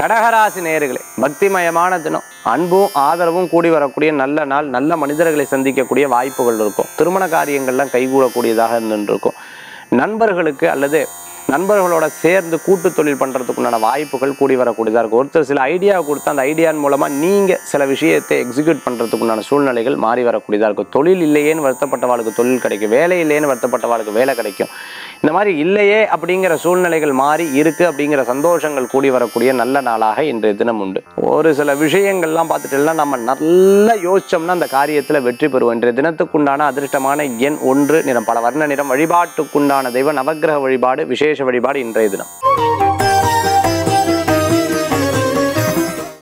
கடகராசி நேயர்களே பக்திமயமான தினம் அன்பும் ஆதரவும் கூடி வரக்கூடிய நல்ல நாள் நல்ல மனிதர்களை சந்திக்கக்கூடிய வாய்ப்புகள் இருக்கும் திருமண காரியங்கள்லாம் கைகூடக்கூடியதாக இருந்துருக்கும் நண்பர்களுக்கு அல்லது நண்பர்களோட சேர்ந்து கூட்டு தொழில் பண்ணுறதுக்குண்டான வாய்ப்புகள் கூடி வரக்கூடியதாக இருக்கும் ஒருத்தர் சில ஐடியா கொடுத்து அந்த ஐடியான் மூலமாக நீங்கள் சில விஷயத்தை எக்ஸிக்யூட் பண்ணுறதுக்குண்டான சூழ்நிலைகள் மாறி வரக்கூடியதாக இருக்கும் தொழில் இல்லையேன்னு வருத்தப்பட்டவாளுக்கு தொழில் கிடைக்கும் வேலை இல்லையேன்னு வருத்தப்பட்டவாளுக்கு வேலை கிடைக்கும் இந்த மாதிரி இல்லையே அப்படிங்கிற சூழ்நிலைகள் மாறி இருக்கு அப்படிங்கிற சந்தோஷங்கள் கூடி வரக்கூடிய நல்ல நாளாக இன்றைய தினம் உண்டு ஒரு சில விஷயங்கள்லாம் பார்த்துட்டுலாம் நம்ம நல்லா யோசிச்சோம்னா அந்த காரியத்தில் வெற்றி பெறுவோம் இன்றைய தினத்துக்குண்டான அதிர்ஷ்டமான எண் ஒன்று நிறம் பல வர்ண நிறம் வழிபாட்டுக்குண்டான தெய்வ நவக்கிரக வழிபாடு விசேஷ வழிபாடு இன்றைய தினம்